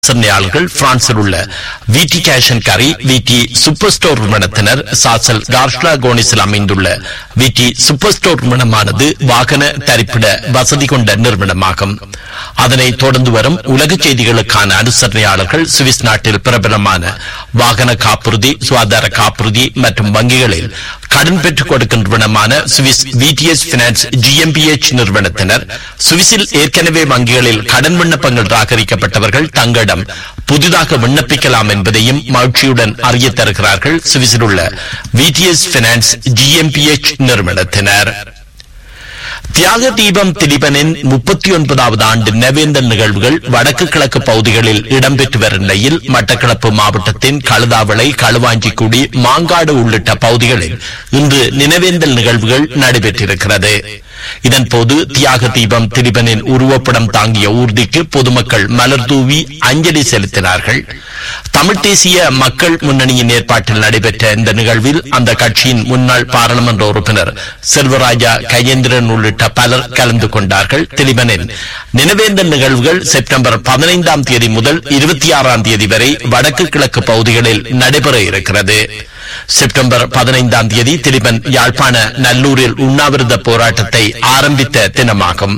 சென்னையாளர்கள் பிரான்சில் உள்ள விடி கேஷன் கரி விடி சூப்பர் ஸ்டோர் நிறுவனத்தினர் சாசல் கார்ஷ்லா கோனிஸில் அமைந்துள்ள விடி சூப்பர் ஸ்டோர் நிறுவனமானது வாகன தரிப்பிட வசதி கொண்ட நிறுவனமாகும் அதனைத் தொடர்ந்து வரும் உலக செய்திகளுக்கான அனுசரணையாளர்கள் சுவிஸ் நாட்டில் பிரபலமான வாகன காப்புறுதி சுகாதார காப்புறுதி மற்றும் வங்கிகளில் கடன் பெற்றுக் கொடுக்கின்ற நிறுவனமான சுவிஸ் விடிஎஸ் பினான்ஸ் ஜிஎம்பிஎச் நிறுவனத்தினர் சுவிஸில் ஏற்கனவே வங்கிகளில் கடன் விண்ணப்பங்கள் நிராகரிக்கப்பட்டவர்கள் தங்களிடம் புதிதாக விண்ணப்பிக்கலாம் என்பதையும் மகிழ்ச்சியுடன் அறிய தருகிறார்கள் சுவிஸில் உள்ள விடிஎஸ் பினான்ஸ் ஜிஎம்பிஎச் நிறுவனத்தினர் தியாக தீபம் திலீபனின் முப்பத்தி ஒன்பதாவது ஆண்டு நினைவேந்தல் நிகழ்வுகள் வடக்கு கிழக்கு பகுதிகளில் இடம்பெற்று வரும் நிலையில் மட்டக்களப்பு மாவட்டத்தின் கழுதாவளை களுவாஞ்சிக்குடி மாங்காடு உள்ளிட்ட பகுதிகளில் இன்று நினைவேந்தல் நிகழ்வுகள் நடைபெற்றிருக்கிறது இதன்போது தியாக தீபம் திலீபனின் உருவப்படம் தாங்கிய ஊர்திக்கு பொதுமக்கள் மலர் தூவி அஞ்சலி செலுத்தினார்கள் தமிழ் தேசிய மக்கள் முன்னணியின் ஏற்பாட்டில் நடைபெற்ற இந்த நிகழ்வில் அந்த கட்சியின் முன்னாள் பாராளுமன்ற உறுப்பினர் செல்வராஜா கஜேந்திரன் உள்ளிட்ட பலர் கலந்து கொண்டார்கள் திலீபனின் நினைவேந்தல் நிகழ்வுகள் செப்டம்பர் பதினைந்தாம் தேதி முதல் இருபத்தி ஆறாம் தேதி வரை வடக்கு கிழக்கு பகுதிகளில் நடைபெற இருக்கிறது செப்டம்பர் பதினைந்தாம் தேதி திலீபன் யாழ்ப்பாண நல்லூரில் உண்ணாவிரத போராட்டத்தை ஆரம்பித்த தினமாகும்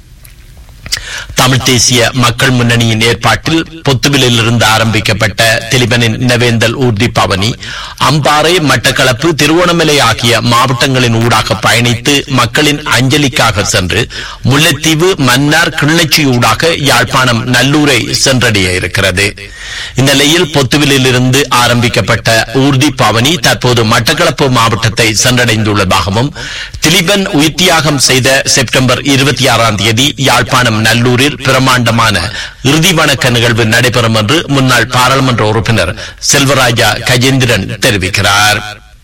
தமிழ் தேசிய மக்கள் முன்னணியின் ஏற்பாட்டில் பொத்துவிலில் இருந்து ஆரம்பிக்கப்பட்ட திலிபனின் நினைவேந்தல் ஊர்தி பவனி அம்பாறை மட்டக்களப்பு திருவோணமலை ஆகிய மாவட்டங்களின் ஊடாக பயணித்து மக்களின் அஞ்சலிக்காக சென்று முல்லைத்தீவு மன்னார் கிள்ளச்சி ஊடாக யாழ்ப்பாணம் நல்லூரை சென்றடைய இருக்கிறது இந்நிலையில் பொத்துவிலில் இருந்து ஆரம்பிக்கப்பட்ட ஊர்தி பவனி தற்போது மட்டக்களப்பு மாவட்டத்தை சென்றடைந்துள்ளதாகவும் திலிபன் உயிர்த்தியாகம் செய்த செப்டம்பர் இருபத்தி ஆறாம் தேதி யாழ்ப்பாணம் நல்லூரில் பிரமாண்டமான இறுதி வணக்க நிகழ்வு நடைபெறும் என்று முன்னாள் பாராளுமன்ற உறுப்பினர் செல்வராஜா கஜேந்திரன் தெரிவிக்கிறார்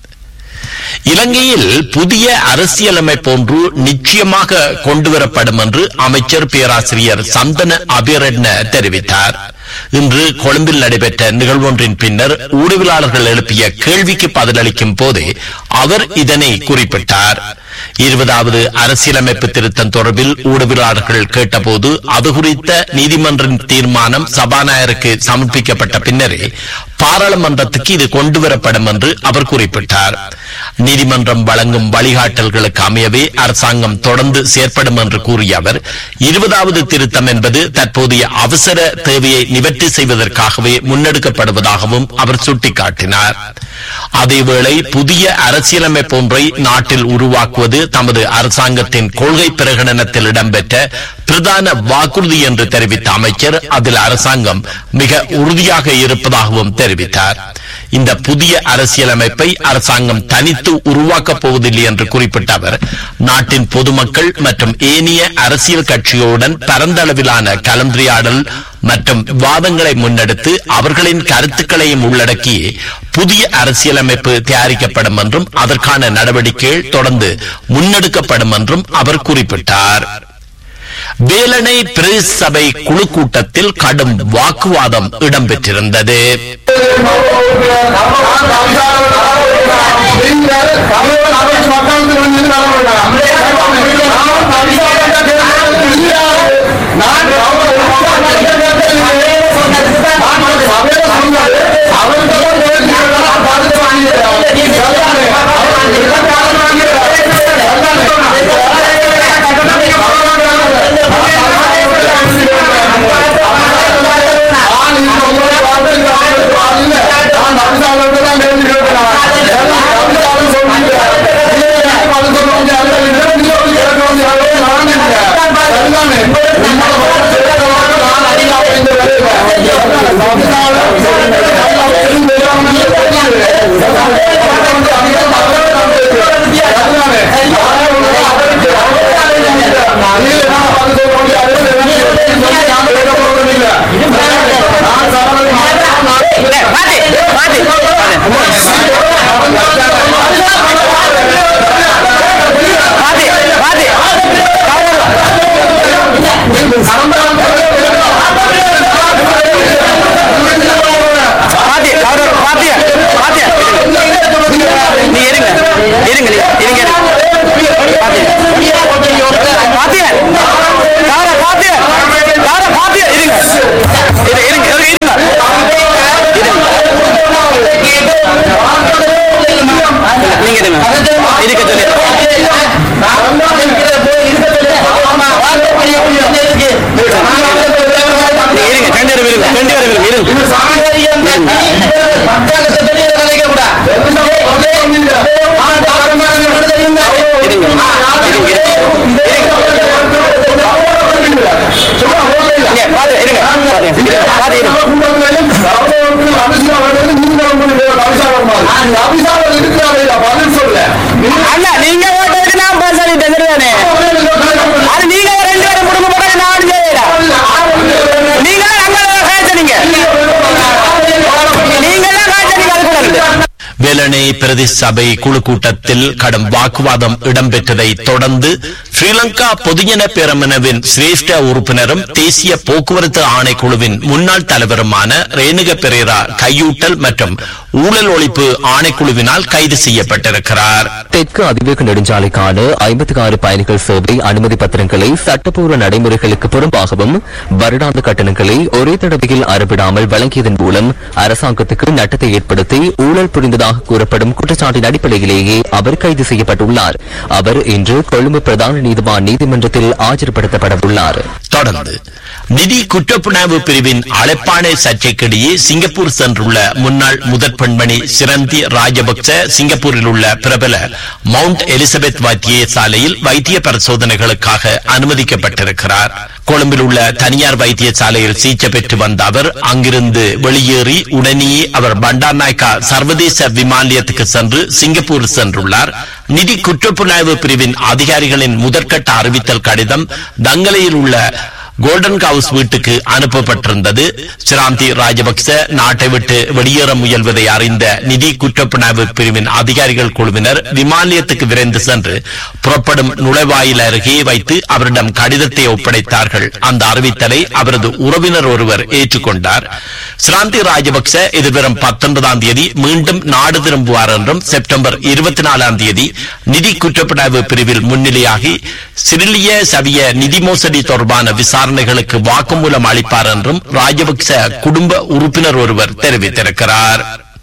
இலங்கையில் புதிய அரசியலமைப்பு ஒன்று நிச்சயமாக கொண்டுவரப்படும் என்று அமைச்சர் பேராசிரியர் சந்தன அபிரட்ன தெரிவித்தார் இன்று கொழும்பில் நடைபெற்ற நிகழ்வொன்றின் பின்னர் ஊடகவியலாளர்கள் எழுப்பிய கேள்விக்கு பதிலளிக்கும் போதே அவர் இதனை குறிப்பிட்டார் இருபதாவது அரசியலமைப்பு திருத்தம் தொடர்பில் ஊடகவியலாளர்கள் கேட்டபோது அது குறித்த நீதிமன்றின் தீர்மானம் சபாநாயகருக்கு சமர்ப்பிக்கப்பட்ட பின்னரே பாராளுமன்றத்துக்கு இது கொண்டுவரப்படும் என்று அவர் குறிப்பிட்டார் நீதிமன்றம் வழங்கும் வழிகாட்டல்களுக்கு அமையவே அரசாங்கம் தொடர்ந்து செயற்படும் என்று கூறிய அவர் இருபதாவது திருத்தம் என்பது தற்போதைய அவசர தேவையை நிவர்த்தி செய்வதற்காகவே முன்னெடுக்கப்படுவதாகவும் அவர் சுட்டிக்காட்டினார் அதேவேளை புதிய அரசியலமைப்பு ஒன்றை நாட்டில் உருவாக்குவது தமது அரசாங்கத்தின் கொள்கை பிரகடனத்தில் இடம்பெற்ற பிரதான வாக்குறுதி என்று தெரிவித்த அமைச்சர் அதில் அரசாங்கம் மிக உறுதியாக இருப்பதாகவும் தெரிவித்தார் இந்த புதிய அரசியலமைப்பை அரசாங்கம் தனித்து உருவாக்கப் போவதில்லை என்று குறிப்பிட்ட அவர் நாட்டின் பொதுமக்கள் மற்றும் ஏனைய அரசியல் கட்சிகளுடன் பரந்தளவிலான கலந்துரையாடல் மற்றும் வாதங்களை முன்னெடுத்து அவர்களின் கருத்துக்களையும் உள்ளடக்கி புதிய அரசியலமைப்பு தயாரிக்கப்படும் என்றும் அதற்கான நடவடிக்கைகள் தொடர்ந்து முன்னெடுக்கப்படும் என்றும் அவர் குறிப்பிட்டார் வேலனை பிரதேச சபை குழு கூட்டத்தில் கடும் வாக்குவாதம் இடம்பெற்றிருந்தது நான் இருங்க ரெண்டு பேரும் இருங்க இது சாகரியம் தட்டி மக்களுக்கு தெரிய நினைக்க இங்க, பாத்து, இருங்க. பாத்து, இருங்க. பாத்து, இருங்க. அண்ணா நீங்க ஓட்டதுக்கு நான் பதில் சொல்லிட்டேன் சரிதானே அது நீங்க ரெண்டு பேரும் குடும்ப பக்கம் நான் செய்யல நீங்க அங்க காய்ச்சனீங்க நீங்க தான் காய்ச்சனீங்க அது கூட இருந்து. வேலணை பிரதி சபை குழு கூட்டத்தில் கடும் வாக்குவாதம் இடம்பெற்றதை தொடர்ந்து ஸ்ரீலங்கா பொதுஜன பேரமனவின் சிரேஷ்ட உறுப்பினரும் தேசிய போக்குவரத்து ஆணைக்குழுவின் முன்னாள் தலைவருமான ரேணுக பெரேரா கையூட்டல் மற்றும் ஊழல் ஒழிப்பு ஆணைக்குழுவினால் கைது செய்யப்பட்டிருக்கிறார் தெற்கு அதிவேக நெடுஞ்சாலைக்கான ஐம்பத்தி ஆறு பயணிகள் சேவை அனுமதி பத்திரங்களை சட்டப்பூர்வ நடைமுறைகளுக்கு புறம்பாகவும் வருடாந்த கட்டணங்களை ஒரே தடவையில் அறவிடாமல் வழங்கியதன் மூலம் அரசாங்கத்துக்கு நட்டத்தை ஏற்படுத்தி ஊழல் புரிந்ததாக கூறப்படும் குற்றச்சாட்டின் அடிப்படையிலேயே அவர் கைது செய்யப்பட்டுள்ளார் அவர் இன்று கொழும்பு பிரதான நீதிவான் நீதிமன்றத்தில் ஆஜர்படுத்தப்படவுள்ளார் தொடர்ந்து நிதி குற்றப்புணர்வு பிரிவின் அழைப்பாணை சர்ச்சைக்கிடையே சிங்கப்பூர் சென்றுள்ள முன்னாள் முதற் பெண்மணி சிரந்தி ராஜபக்ச சிங்கப்பூரில் உள்ள பிரபல மவுண்ட் எலிசபெத் வைத்தியசாலையில் வைத்திய பரிசோதனைகளுக்காக அனுமதிக்கப்பட்டிருக்கிறார் கொழும்பில் உள்ள தனியார் வைத்தியசாலையில் சிகிச்சை பெற்று வந்த அவர் அங்கிருந்து வெளியேறி உடனேயே அவர் பண்டார்நாயக்கா சர்வதேச விமானியத்துக்கு சென்று சிங்கப்பூர் சென்றுள்ளார் நிதி குற்றப்புலனாய்வு பிரிவின் அதிகாரிகளின் முதற்கட்ட அறிவித்தல் கடிதம் தங்கலையில் உள்ள கோல்டன் ஹவுஸ் வீட்டுக்கு அனுப்பப்பட்டிருந்தது சிராந்தி ராஜபக்ச நாட்டை விட்டு வெளியேற முயல்வதை அறிந்த நிதி குற்றப்புணர்வு பிரிவின் அதிகாரிகள் குழுவினர் விமானியத்துக்கு விரைந்து சென்று புறப்படும் நுழைவாயில் அருகே வைத்து அவரிடம் கடிதத்தை ஒப்படைத்தார்கள் அந்த அறிவித்தலை அவரது உறவினர் ஒருவர் ஏற்றுக்கொண்டார் சிராந்தி ராஜபக்ச எதிர்வரும் பத்தொன்பதாம் தேதி மீண்டும் நாடு திரும்புவார் என்றும் செப்டம்பர் இருபத்தி நாலாம் தேதி நிதி குற்றப்புணர்வு பிரிவில் முன்னிலையாகி சிறிலிய சவிய நிதி மோசடி தொடர்பான விசாரணைகளுக்கு வாக்குமூலம் அளிப்பார் என்றும் ராஜபக்ச குடும்ப உறுப்பினர் ஒருவர் தெரிவித்திருக்கிறார்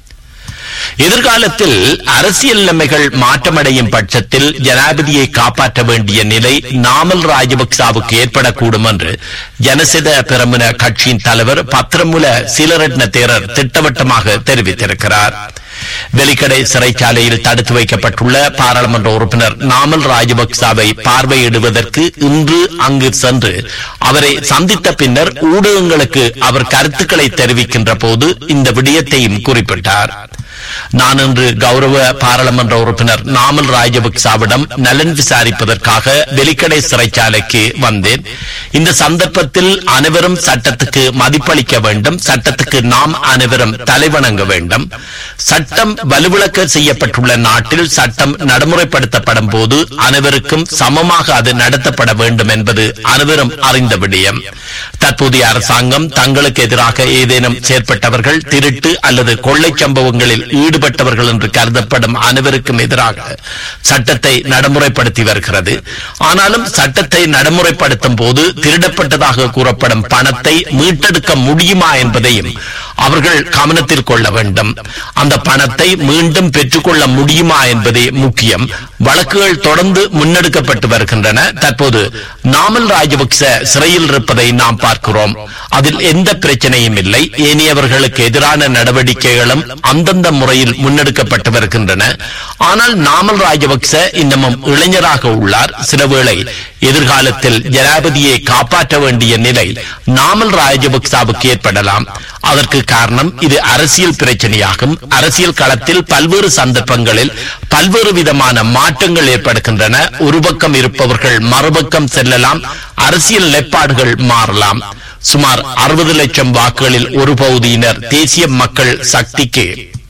எதிர்காலத்தில் அரசியல் நிலைமைகள் மாற்றமடையும் பட்சத்தில் ஜனாதிபதியை காப்பாற்ற வேண்டிய நிலை நாமல் ராஜபக்சாவுக்கு ஏற்படக்கூடும் என்று ஜனசித பெரமுன கட்சியின் தலைவர் பத்திரமுல சீலரட்ன தேரர் திட்டவட்டமாக தெரிவித்திருக்கிறார் வெலிக்கடை சிறைச்சாலையில் தடுத்து வைக்கப்பட்டுள்ள பாராளுமன்ற உறுப்பினர் நாமல் ராஜபக்சாவை பார்வையிடுவதற்கு இன்று அங்கு சென்று அவரை சந்தித்த பின்னர் ஊடகங்களுக்கு அவர் கருத்துக்களை தெரிவிக்கின்ற போது இந்த விடயத்தையும் குறிப்பிட்டார் நான் இன்று கௌரவ பாராளுமன்ற உறுப்பினர் நாமல் ராஜபக்சாவிடம் நலன் விசாரிப்பதற்காக வெலிக்கடை சிறைச்சாலைக்கு வந்தேன் இந்த சந்தர்ப்பத்தில் அனைவரும் சட்டத்துக்கு மதிப்பளிக்க வேண்டும் சட்டத்துக்கு நாம் அனைவரும் தலைவணங்க வேண்டும் சட்டம் வலுவிளக்க செய்யப்பட்டுள்ள நாட்டில் சட்டம் நடைமுறைப்படுத்தப்படும் போது அனைவருக்கும் சமமாக அது நடத்தப்பட வேண்டும் என்பது அனைவரும் அறிந்த விடயம் தற்போதைய அரசாங்கம் தங்களுக்கு எதிராக ஏதேனும் செயற்பட்டவர்கள் திருட்டு அல்லது கொள்ளை சம்பவங்களில் ஈடுபட்டவர்கள் என்று கருதப்படும் அனைவருக்கும் எதிராக சட்டத்தை நடைமுறைப்படுத்தி வருகிறது ஆனாலும் சட்டத்தை நடைமுறைப்படுத்தும் போது திருடப்பட்டதாக கூறப்படும் பணத்தை மீட்டெடுக்க முடியுமா என்பதையும் அவர்கள் கவனத்தில் கொள்ள வேண்டும் அந்த பணத்தை மீண்டும் பெற்றுக்கொள்ள முடியுமா என்பதே முக்கியம் வழக்குகள் தொடர்ந்து முன்னெடுக்கப்பட்டு வருகின்றன தற்போது நாமல் ராஜபக்ச சிறையில் இருப்பதை நாம் பார்க்கிறோம் அதில் எந்த பிரச்சனையும் இல்லை ஏனையவர்களுக்கு எதிரான நடவடிக்கைகளும் அந்தந்த முறையில் முன்னெடுக்கப்பட்டு வருகின்றன ஆனால் நாமல் ராஜபக்ச இன்னமும் இளைஞராக உள்ளார் சிலவேளை எதிர்காலத்தில் ஜனாதிபதியை காப்பாற்ற வேண்டிய நிலை நாமல் ராஜபக்சாவுக்கு ஏற்படலாம் அதற்கு காரணம் இது அரசியல் பிரச்சனையாகும் அரசியல் களத்தில் பல்வேறு சந்தர்ப்பங்களில் பல்வேறு விதமான மாற்றங்கள் ஏற்படுகின்றன ஒரு பக்கம் இருப்பவர்கள் மறுபக்கம் செல்லலாம் அரசியல் நிலைப்பாடுகள் மாறலாம் சுமார் அறுபது லட்சம் வாக்குகளில் ஒரு பகுதியினர் தேசிய மக்கள் சக்திக்கு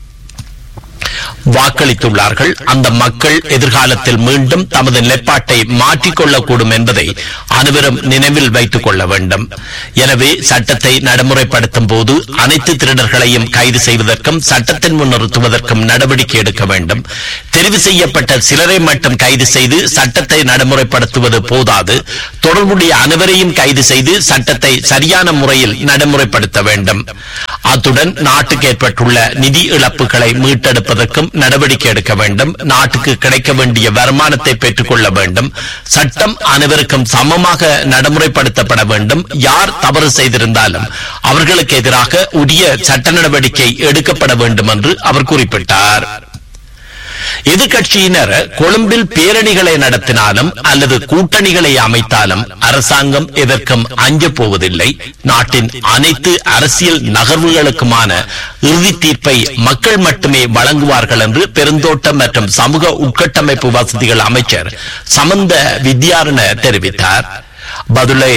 வாக்களித்துள்ளார்கள் அந்த மக்கள் எதிர்காலத்தில் மீண்டும் தமது நிலைப்பாட்டை மாற்றிக்கொள்ளக்கூடும் என்பதை அனைவரும் நினைவில் வைத்துக் கொள்ள வேண்டும் எனவே சட்டத்தை நடைமுறைப்படுத்தும் போது அனைத்து திருடர்களையும் கைது செய்வதற்கும் சட்டத்தின் முன் நிறுத்துவதற்கும் நடவடிக்கை எடுக்க வேண்டும் தெரிவு செய்யப்பட்ட சிலரை மட்டும் கைது செய்து சட்டத்தை நடைமுறைப்படுத்துவது போதாது தொடர்புடைய அனைவரையும் கைது செய்து சட்டத்தை சரியான முறையில் நடைமுறைப்படுத்த வேண்டும் அத்துடன் நாட்டுக்கு ஏற்பட்டுள்ள நிதி இழப்புகளை மீட்டெடுப்பதற்கும் நடவடிக்கை எடுக்க வேண்டும் நாட்டுக்கு கிடைக்க வேண்டிய வருமானத்தை பெற்றுக் கொள்ள வேண்டும் சட்டம் அனைவருக்கும் சமமாக நடைமுறைப்படுத்தப்பட வேண்டும் யார் தவறு செய்திருந்தாலும் அவர்களுக்கு எதிராக உரிய சட்ட நடவடிக்கை எடுக்கப்பட வேண்டும் என்று அவர் குறிப்பிட்டார் எதிர்கட்சியினர் கொழும்பில் பேரணிகளை நடத்தினாலும் அல்லது கூட்டணிகளை அமைத்தாலும் அரசாங்கம் எதற்கும் அஞ்சப் போவதில்லை நாட்டின் அனைத்து அரசியல் நகர்வுகளுக்குமான இறுதி தீர்ப்பை மக்கள் மட்டுமே வழங்குவார்கள் என்று பெருந்தோட்டம் மற்றும் சமூக உட்கட்டமைப்பு வசதிகள் அமைச்சர் சமந்த வித்யாரண தெரிவித்தார் பதுளை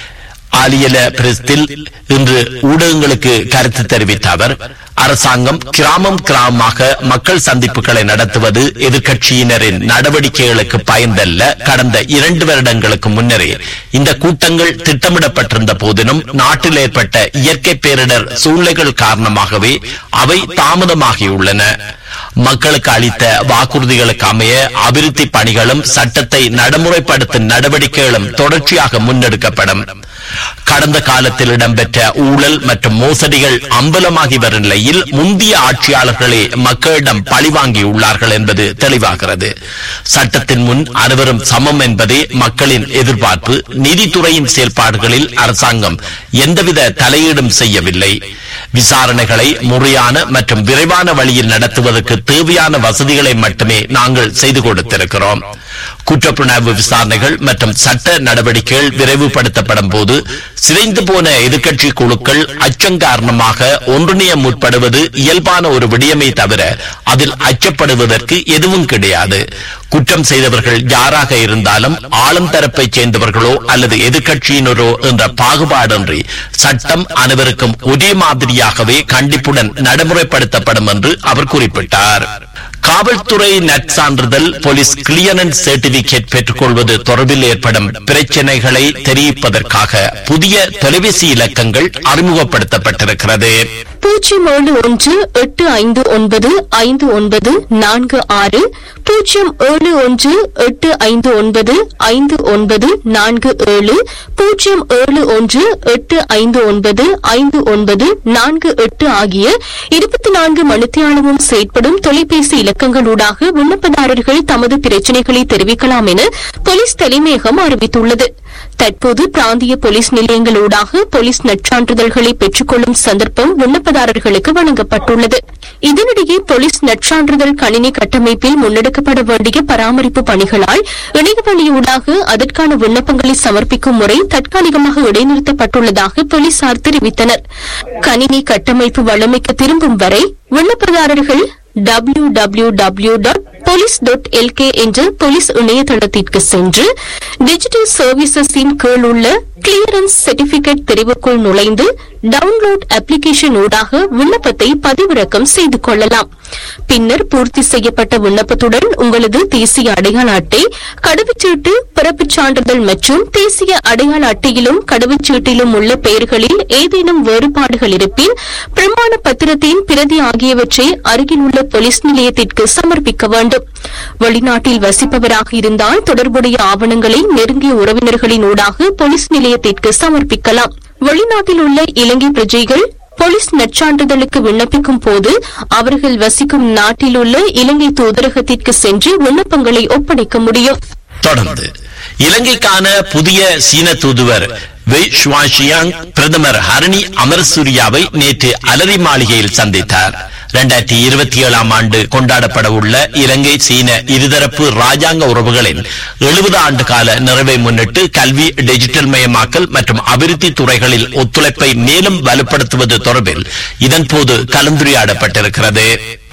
ஆலியல பிரஸ்தில் இன்று ஊடகங்களுக்கு கருத்து தெரிவித்த அவர் அரசாங்கம் கிராமம் கிராமமாக மக்கள் சந்திப்புகளை நடத்துவது எதிர்க்கட்சியினரின் நடவடிக்கைகளுக்கு பயந்தல்ல கடந்த இரண்டு வருடங்களுக்கு முன்னரே இந்த கூட்டங்கள் திட்டமிடப்பட்டிருந்த போதிலும் நாட்டில் ஏற்பட்ட இயற்கை பேரிடர் சூழ்நிலைகள் காரணமாகவே அவை தாமதமாகியுள்ளன மக்களுக்கு அளித்த வாக்குறுதிகளுக்கு அமைய அபிவிருத்தி பணிகளும் சட்டத்தை நடைமுறைப்படுத்தும் நடவடிக்கைகளும் தொடர்ச்சியாக முன்னெடுக்கப்படும் கடந்த காலத்தில் இடம்பெற்ற ஊழல் மற்றும் மோசடிகள் அம்பலமாகி வரும் நிலையில் முந்தைய ஆட்சியாளர்களே மக்களிடம் பழிவாங்கியுள்ளார்கள் என்பது தெளிவாகிறது சட்டத்தின் முன் அனைவரும் சமம் என்பதே மக்களின் எதிர்பார்ப்பு நீதித்துறையின் செயல்பாடுகளில் அரசாங்கம் எந்தவித தலையீடும் செய்யவில்லை விசாரணைகளை முறையான மற்றும் விரைவான வழியில் நடத்துவதற்கு தேவையான வசதிகளை மட்டுமே நாங்கள் செய்து கொடுத்திருக்கிறோம் குற்றப்புணர்வு விசாரணைகள் மற்றும் சட்ட நடவடிக்கைகள் விரைவுபடுத்தப்படும் போது சிதைந்து போன எதிர்க்கட்சி குழுக்கள் அச்சம் காரணமாக ஒன்றிணைய முற்படுவது இயல்பான ஒரு விடயமே தவிர அதில் அச்சப்படுவதற்கு எதுவும் கிடையாது குற்றம் செய்தவர்கள் யாராக இருந்தாலும் ஆளும் தரப்பைச் சேர்ந்தவர்களோ அல்லது எதிர்க்கட்சியினரோ என்ற பாகுபாடின்றி சட்டம் அனைவருக்கும் ஒரே மாதிரியாகவே கண்டிப்புடன் நடைமுறைப்படுத்தப்படும் என்று அவர் குறிப்பிட்டார் காவல்துறை நற்சான்றிதழ் போலீஸ் கிளியரன்ஸ் சர்டிபிகேட் பெற்றுக்கொள்வது தொடர்பில் ஏற்படும் பிரச்சனைகளை தெரிவிப்பதற்காக புதிய தொலைபேசி இலக்கங்கள் அறிமுகப்படுத்தப்பட்டிருக்கிறது பூஜ்ஜியம் ஏழு ஒன்று எட்டு ஐந்து ஒன்பது ஐந்து ஒன்பது நான்கு ஆறு பூஜ்ஜியம் ஏழு ஒன்று எட்டு ஐந்து ஒன்பது ஐந்து ஒன்பது நான்கு ஏழு பூஜ்ஜியம் ஏழு ஒன்று எட்டு ஐந்து ஒன்பது ஐந்து ஒன்பது நான்கு எட்டு ஆகிய இருபத்தி நான்கு மணித்தியாலமும் செயற்படும் தொலைபேசி இலக்கங்களூடாக விண்ணப்பதாரர்கள் தமது பிரச்சினைகளை தெரிவிக்கலாம் என போலீஸ் தலைமையகம் அறிவித்துள்ளது தற்போது பிராந்திய போலீஸ் நிலையங்களூடாக போலீஸ் நற்சான்றிதழ்களை பெற்றுக்கொள்ளும் சந்தர்ப்பம் விண்ணப்பதாரர்களுக்கு வழங்கப்பட்டுள்ளது இதனிடையே போலீஸ் நற்சான்றிதழ் கணினி கட்டமைப்பில் முன்னெடுக்கப்பட வேண்டிய பராமரிப்பு பணிகளால் இணையவழியூடாக அதற்கான விண்ணப்பங்களை சமர்ப்பிக்கும் முறை தற்காலிகமாக இடைநிறுத்தப்பட்டுள்ளதாக போலீசார் தெரிவித்தனர் கணினி கட்டமைப்பு வளமைக்கு திரும்பும் வரை விண்ணப்பதாரர்கள் W W W dot police dot LK என்ற போலீஸ் இணையதளத்திற்கு சென்று டிஜிட்டல் சர்வீசஸின் கீழ் உள்ள கிளியரன்ஸ் சர்டிபிகேட் தெரிவுக்குள் நுழைந்து டவுன்லோட் அப்ளிகேஷன் ஊடாக விண்ணப்பத்தை பதிவிறக்கம் செய்து கொள்ளலாம் பின்னர் பூர்த்தி செய்யப்பட்ட விண்ணப்பத்துடன் உங்களது தேசிய அடையாள அட்டை கடவுச்சீட்டு பிறப்புச் சான்றிதழ் மற்றும் தேசிய அடையாள அட்டையிலும் கடவுச்சீட்டிலும் உள்ள பெயர்களில் ஏதேனும் வேறுபாடுகள் இருப்பின் பிரமாண பத்திரத்தின் பிரதி ஆகியவற்றை அருகில் உள்ள போலீஸ் நிலையத்திற்கு சமர்ப்பிக்க வேண்டும் வெளிநாட்டில் வசிப்பவராக இருந்தால் தொடர்புடைய ஆவணங்களை நெருங்கிய உறவினர்களின் ஊடாக போலீஸ் நிலையத்திற்கு சமர்ப்பிக்கலாம் வெளிநாட்டில் உள்ள இலங்கை பிரஜைகள் போலீஸ் நற்சான்றிதழுக்கு விண்ணப்பிக்கும் போது அவர்கள் வசிக்கும் நாட்டில் உள்ள இலங்கை தூதரகத்திற்கு சென்று விண்ணப்பங்களை ஒப்படைக்க முடியும் தொடர்ந்து இலங்கைக்கான புதிய சீன தூதுவர் வெய் ஷுவாஷியாங் பிரதமர் ஹரணி அமரசூரியாவை நேற்று அலரி மாளிகையில் சந்தித்தார் இரண்டாயிரத்தி இருபத்தி ஏழாம் ஆண்டு கொண்டாடப்பட உள்ள இலங்கை சீன இருதரப்பு ராஜாங்க உறவுகளின் எழுபது ஆண்டு கால நிறைவை முன்னிட்டு கல்வி டிஜிட்டல் மயமாக்கல் மற்றும் அபிவிருத்தி துறைகளில் ஒத்துழைப்பை மேலும் வலுப்படுத்துவது தொடர்பில் இதன்போது கலந்துரையாடப்பட்டிருக்கிறது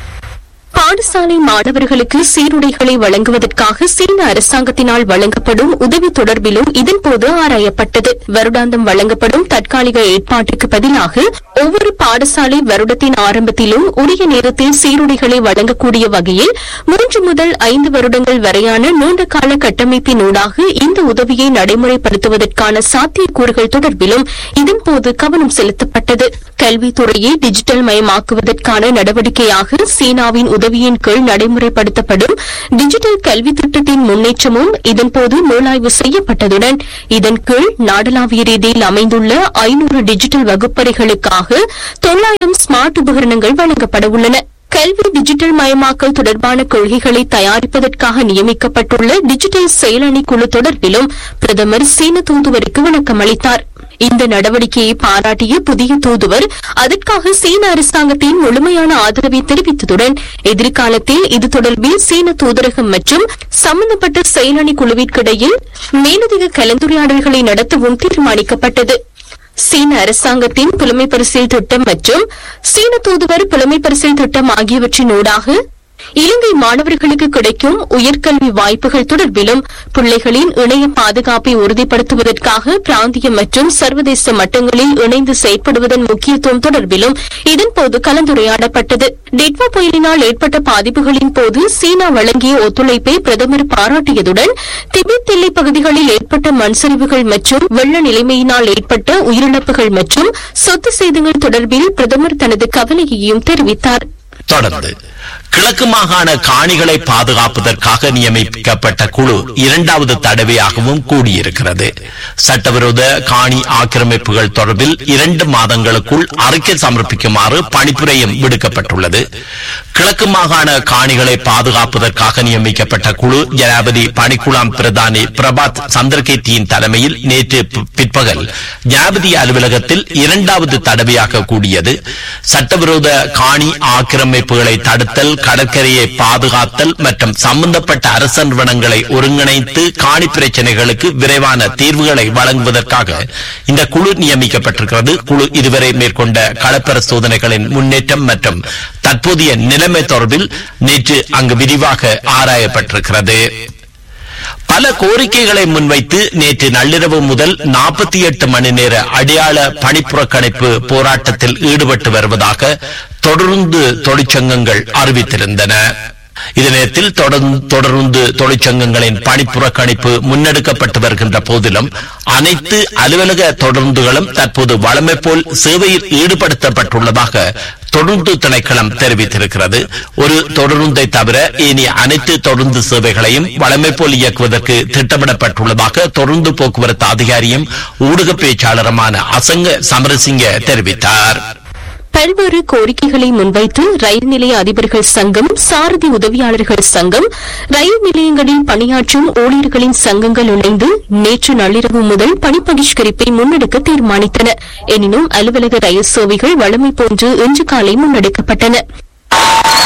பாடசாலை மாணவர்களுக்கு சீருடைகளை வழங்குவதற்காக சீன அரசாங்கத்தினால் வழங்கப்படும் உதவி தொடர்பிலும் இதன்போது ஆராயப்பட்டது வருடாந்தம் வழங்கப்படும் தற்காலிக ஏற்பாட்டுக்கு பதிலாக ஒவ்வொரு பாடசாலை வருடத்தின் ஆரம்பத்திலும் உரிய நேரத்தில் சீருடைகளை வழங்கக்கூடிய வகையில் மூன்று முதல் ஐந்து வருடங்கள் வரையான நீண்ட கால கட்டமைப்பின் ஊடாக இந்த உதவியை நடைமுறைப்படுத்துவதற்கான சாத்தியக்கூறுகள் தொடர்பிலும் இதன்போது கவனம் செலுத்தப்பட்டது கல்வித்துறையை டிஜிட்டல் மயமாக்குவதற்கான நடவடிக்கையாக சீனாவின் உதவியின் கீழ் நடைமுறைப்படுத்தப்படும் டிஜிட்டல் கல்வி திட்டத்தின் முன்னேற்றமும் இதன்போது மூலாய்வு செய்யப்பட்டதுடன் இதன் கீழ் நாடளாவிய ரீதியில் அமைந்துள்ள ஐநூறு டிஜிட்டல் வகுப்பறைகளுக்காக தொள்ளாயிரம் ஸ்மார்ட் உபகரணங்கள் வழங்கப்பட உள்ளன கல்வி டிஜிட்டல் மயமாக்கல் தொடர்பான கொள்கைகளை தயாரிப்பதற்காக நியமிக்கப்பட்டுள்ள டிஜிட்டல் செயலணி குழு தொடர்பிலும் பிரதமர் சீன தூதுவருக்கு விளக்கம் அளித்தார் இந்த நடவடிக்கையை பாராட்டிய புதிய தூதுவர் அதற்காக சீன அரசாங்கத்தின் முழுமையான ஆதரவை தெரிவித்ததுடன் எதிர்காலத்தில் இது தொடர்பில் சீன தூதரகம் மற்றும் சம்பந்தப்பட்ட செயலணி குழுவிற்கிடையில் மேலதிக கலந்துரையாடல்களை நடத்தவும் தீர்மானிக்கப்பட்டது சீன அரசாங்கத்தின் புலமை பரிசில் திட்டம் மற்றும் சீன தூதுவர் புலமை பரிசில் திட்டம் ஆகியவற்றின் ஊடாக இலங்கை மாணவர்களுக்கு கிடைக்கும் உயர்கல்வி வாய்ப்புகள் தொடர்பிலும் பிள்ளைகளின் இணைய பாதுகாப்பை உறுதிப்படுத்துவதற்காக பிராந்திய மற்றும் சர்வதேச மட்டங்களில் இணைந்து செயற்படுவதன் முக்கியத்துவம் தொடர்பிலும் இதன்போது கலந்துரையாடப்பட்டது டெட்வா புயலினால் ஏற்பட்ட பாதிப்புகளின் போது சீனா வழங்கிய ஒத்துழைப்பை பிரதமர் பாராட்டியதுடன் திபெத் எல்லைப் பகுதிகளில் ஏற்பட்ட மண்சரிவுகள் மற்றும் வெள்ள நிலைமையினால் ஏற்பட்ட உயிரிழப்புகள் மற்றும் சொத்து சேதங்கள் தொடர்பில் பிரதமர் தனது கவலையையும் தெரிவித்தார் தொடர்ந்து கிழக்கு மாகாண காணிகளை பாதுகாப்பதற்காக நியமிக்கப்பட்ட குழு இரண்டாவது தடவையாகவும் கூடியிருக்கிறது சட்டவிரோத காணி ஆக்கிரமிப்புகள் தொடர்பில் இரண்டு மாதங்களுக்குள் அறிக்கை சமர்ப்பிக்குமாறு பணிப்புரையும் விடுக்கப்பட்டுள்ளது கிழக்கு மாகாண காணிகளை பாதுகாப்பதற்காக நியமிக்கப்பட்ட குழு ஜனாபதி பணிக்குழாம் பிரதானி பிரபாத் சந்திரகேட்டியின் தலைமையில் நேற்று பி- பிற்பகல் ஜனாபதி அலுவலகத்தில் இரண்டாவது தடவையாக கூடியது சட்டவிரோத காணி ஆக்கிரமிப்புகளை தடுத்தல் கடற்கரையை பாதுகாத்தல் மற்றும் சம்பந்தப்பட்ட அரசு நிறுவனங்களை ஒருங்கிணைத்து காணி பிரச்சனைகளுக்கு விரைவான தீர்வுகளை வழங்குவதற்காக இந்த குழு நியமிக்கப்பட்டிருக்கிறது குழு இதுவரை மேற்கொண்ட களப்பர சோதனைகளின் முன்னேற்றம் மற்றும் தற்போதைய நிலைமை தொடர்பில் நேற்று அங்கு விரிவாக ஆராயப்பட்டிருக்கிறது பல கோரிக்கைகளை முன்வைத்து நேற்று நள்ளிரவு முதல் நாற்பத்தி எட்டு மணி நேர அடையாள பணிப்புறக்கணிப்பு போராட்டத்தில் ஈடுபட்டு வருவதாக தொடர்ந்து தொழிற்சங்கங்கள் அறிவித்திருந்தன இதே நேரத்தில் தொடர்ந்து தொடர்ந்து தொழிற்சங்கங்களின் பணிப்புறக்கணிப்பு முன்னெடுக்கப்பட்டு வருகின்ற போதிலும் அனைத்து அலுவலக தொடர்ந்துகளும் தற்போது வழமை போல் சேவையில் ஈடுபடுத்தப்பட்டுள்ளதாக தொடர்ந்து திணைக்களம் தெரிவித்திருக்கிறது ஒரு தொடருந்தை தவிர ஏனைய அனைத்து தொடர்ந்து சேவைகளையும் வழமை போல் இயக்குவதற்கு திட்டமிடப்பட்டுள்ளதாக தொடர்ந்து போக்குவரத்து அதிகாரியும் ஊடக பேச்சாளருமான அசங்க சமரசிங்க தெரிவித்தார் பல்வேறு கோரிக்கைகளை முன்வைத்து ரயில் நிலைய அதிபர்கள் சங்கம் சாரதி உதவியாளர்கள் சங்கம் ரயில் நிலையங்களில் பணியாற்றும் ஊழியர்களின் சங்கங்கள் இணைந்து நேற்று நள்ளிரவு முதல் பணி பகிஷ்கரிப்பை முன்னெடுக்க தீர்மானித்தன எனினும் அலுவலக ரயில் சேவைகள் வழமை போன்று இன்று காலை முன்னெடுக்கப்பட்டன